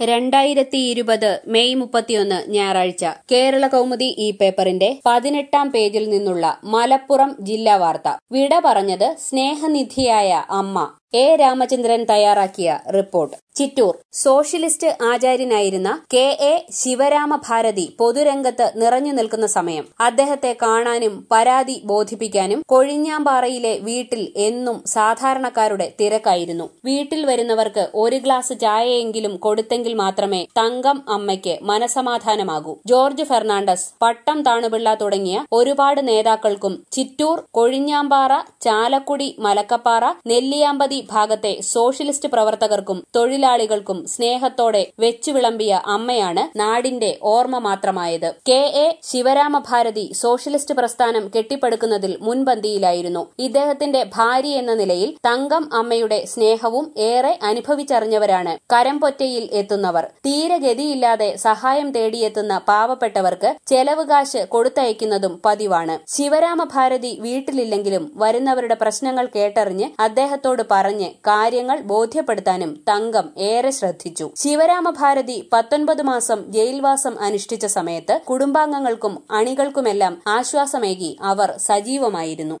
രണ്ടായിരത്തി ഇരുപത് മെയ് മുപ്പത്തിയൊന്ന് ഞായറാഴ്ച കേരള കൗമുദി ഈ പേപ്പറിന്റെ പതിനെട്ടാം പേജിൽ നിന്നുള്ള മലപ്പുറം ജില്ലാ വാർത്ത വിട പറഞ്ഞത് സ്നേഹനിധിയായ അമ്മ എ രാമചന്ദ്രൻ തയ്യാറാക്കിയ റിപ്പോർട്ട് ചിറ്റൂർ സോഷ്യലിസ്റ്റ് ആചാര്യനായിരുന്ന കെ എ ശിവരാമഭാരതി പൊതുരംഗത്ത് നിറഞ്ഞു നിൽക്കുന്ന സമയം അദ്ദേഹത്തെ കാണാനും പരാതി ബോധിപ്പിക്കാനും കൊഴിഞ്ഞാമ്പാറയിലെ വീട്ടിൽ എന്നും സാധാരണക്കാരുടെ തിരക്കായിരുന്നു വീട്ടിൽ വരുന്നവർക്ക് ഒരു ഗ്ലാസ് ചായയെങ്കിലും കൊടുത്തെങ്കിൽ മാത്രമേ തങ്കം അമ്മയ്ക്ക് മനസമാധാനമാകൂ ജോർജ് ഫെർണാണ്ടസ് പട്ടം താണുപിള്ള തുടങ്ങിയ ഒരുപാട് നേതാക്കൾക്കും ചിറ്റൂർ കൊഴിഞ്ഞാമ്പാറ ചാലക്കുടി മലക്കപ്പാറ നെല്ലിയാമ്പതി ഭാഗത്തെ സോഷ്യലിസ്റ്റ് പ്രവർത്തകർക്കും തൊഴിലാളികൾക്കും സ്നേഹത്തോടെ വെച്ചുവിളമ്പിയ അമ്മയാണ് നാടിന്റെ ഓർമ്മ മാത്രമായത് കെ എ ശിവരാമഭാരതി സോഷ്യലിസ്റ്റ് പ്രസ്ഥാനം കെട്ടിപ്പടുക്കുന്നതിൽ മുൻപന്തിയിലായിരുന്നു ഇദ്ദേഹത്തിന്റെ ഭാര്യ എന്ന നിലയിൽ തങ്കം അമ്മയുടെ സ്നേഹവും ഏറെ അനുഭവിച്ചറിഞ്ഞവരാണ് കരംപൊറ്റയിൽ എത്തുന്നവർ തീരെ ഗതിയില്ലാതെ സഹായം തേടിയെത്തുന്ന പാവപ്പെട്ടവർക്ക് ചെലവ് കാശ് കൊടുത്തയക്കുന്നതും പതിവാണ് ശിവരാമഭാരതി വീട്ടിലില്ലെങ്കിലും വരുന്നവരുടെ പ്രശ്നങ്ങൾ കേട്ടറിഞ്ഞ് അദ്ദേഹത്തോട് പറഞ്ഞ് കാര്യങ്ങൾ ബോധ്യപ്പെടുത്താനും തങ്കം ഏറെ ശ്രദ്ധിച്ചു ശിവരാമഭാരതി പത്തൊൻപത് മാസം ജയിൽവാസം അനുഷ്ഠിച്ച സമയത്ത് കുടുംബാംഗങ്ങൾക്കും അണികൾക്കുമെല്ലാം ആശ്വാസമേകി അവർ സജീവമായിരുന്നു